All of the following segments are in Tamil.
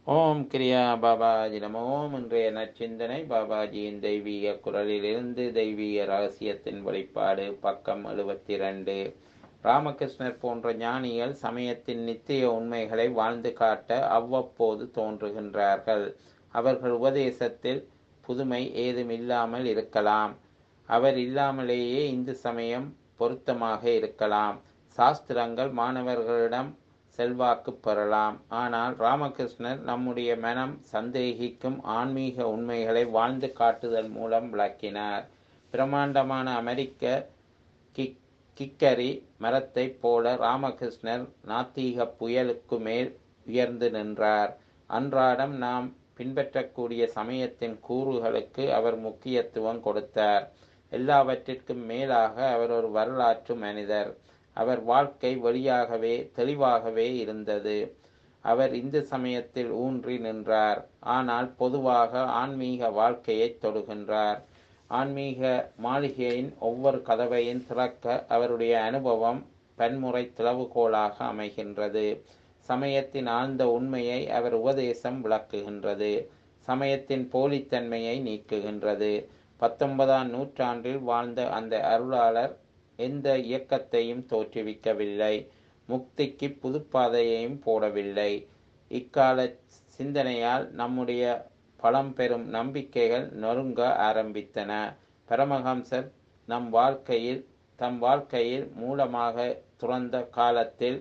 ஓம் கிரியா பாபாஜி நமோ இன்றைய நற்சிந்தனை பாபாஜியின் தெய்வீக குரலிலிருந்து தெய்வீக ரகசியத்தின் வெளிப்பாடு பக்கம் எழுபத்தி ரெண்டு ராமகிருஷ்ணர் போன்ற ஞானிகள் சமயத்தின் நித்திய உண்மைகளை வாழ்ந்து காட்ட அவ்வப்போது தோன்றுகின்றார்கள் அவர்கள் உபதேசத்தில் புதுமை ஏதும் இல்லாமல் இருக்கலாம் அவர் இல்லாமலேயே இந்து சமயம் பொருத்தமாக இருக்கலாம் சாஸ்திரங்கள் மாணவர்களிடம் செல்வாக்கு பெறலாம் ஆனால் ராமகிருஷ்ணர் நம்முடைய மனம் சந்தேகிக்கும் ஆன்மீக உண்மைகளை வாழ்ந்து காட்டுதல் மூலம் விளக்கினார் பிரம்மாண்டமான அமெரிக்க கிக் கிக்கரி மரத்தைப் போல ராமகிருஷ்ணர் நாத்தீக புயலுக்கு மேல் உயர்ந்து நின்றார் அன்றாடம் நாம் பின்பற்றக்கூடிய சமயத்தின் கூறுகளுக்கு அவர் முக்கியத்துவம் கொடுத்தார் எல்லாவற்றிற்கும் மேலாக அவர் ஒரு வரலாற்று மனிதர் அவர் வாழ்க்கை வழியாகவே தெளிவாகவே இருந்தது அவர் இந்து சமயத்தில் ஊன்றி நின்றார் ஆனால் பொதுவாக ஆன்மீக வாழ்க்கையை தொடுகின்றார் ஆன்மீக மாளிகையின் ஒவ்வொரு கதவையும் திறக்க அவருடைய அனுபவம் பன்முறை திளவுகோலாக அமைகின்றது சமயத்தின் ஆழ்ந்த உண்மையை அவர் உபதேசம் விளக்குகின்றது சமயத்தின் போலித்தன்மையை நீக்குகின்றது பத்தொன்பதாம் நூற்றாண்டில் வாழ்ந்த அந்த அருளாளர் எந்த இயக்கத்தையும் தோற்றுவிக்கவில்லை முக்திக்கு புதுப்பாதையையும் போடவில்லை இக்கால சிந்தனையால் நம்முடைய பழம்பெரும் நம்பிக்கைகள் நொறுங்க ஆரம்பித்தன பரமஹம்சர் நம் வாழ்க்கையில் தம் வாழ்க்கையில் மூலமாக துறந்த காலத்தில்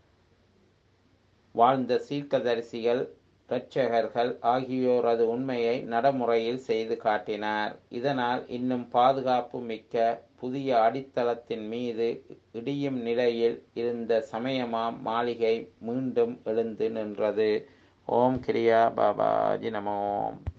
வாழ்ந்த சீர்க்கதரிசிகள் இரட்சகர்கள் ஆகியோரது உண்மையை நடைமுறையில் செய்து காட்டினார் இதனால் இன்னும் பாதுகாப்பு மிக்க புதிய அடித்தளத்தின் மீது இடியும் நிலையில் இருந்த சமயமாம் மாளிகை மீண்டும் எழுந்து நின்றது ஓம் கிரியா பாபாஜி நமோம்